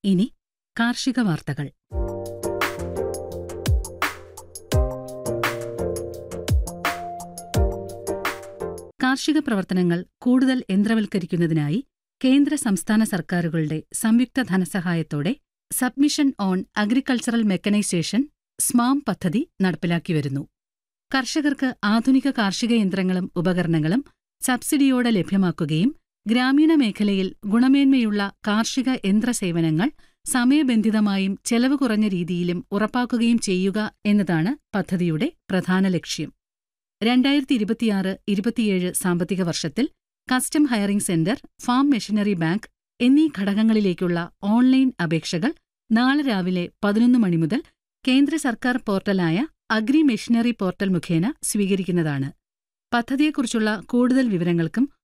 ഇനി കാർഷിക വാർത്തകൾ കാർഷിക പ്രവർത്തനങ്ങൾ കൂടുതൽ യന്ത്രവൽക്കരിക്കുന്നതിനായി കേന്ദ്ര സംസ്ഥാന സർക്കാരുകളുടെ സംയുക്ത ധനസഹായത്തോടെ submission on agricultural mechanisation SMAM പദ്ധതി നടപ്പിലാക്കിവരുന്നു കർഷകർക്ക് ആധുനിക കാർഷിക യന്ത്രങ്ങളും ഉപകരണങ്ങളും സബ്സിഡിയോടെ ലഭ്യമാക്കുകയും ഗ്രാമീണ മേഖലയിൽ ഗുണമേന്മയുള്ള കാർഷിക യന്ത്രസേവനങ്ങൾ സമയബന്ധിതമായും ചെലവ് കുറഞ്ഞ രീതിയിലും ഉറപ്പാക്കുകയും ചെയ്യുക എന്നതാണ് പദ്ധതിയുടെ പ്രധാന ലക്ഷ്യം രണ്ടായിരത്തി ഇരുപത്തിയാറ് ഇരുപത്തിയേഴ് സാമ്പത്തിക വർഷത്തിൽ custom hiring centre farm machinery bank എന്നീ ഘടകങ്ങളിലേക്കുള്ള ഓൺലൈൻ അപേക്ഷകൾ നാളെ രാവിലെ പതിനൊന്ന് മണി മുതൽ കേന്ദ്ര സർക്കാർ പോർട്ടലായ അഗ്രി മെഷീനറി പോർട്ടൽ മുഖേന സ്വീകരിക്കുന്നതാണ് പദ്ധതിയെക്കുറിച്ചുള്ള കൂടുതൽ വിവരങ്ങൾക്കും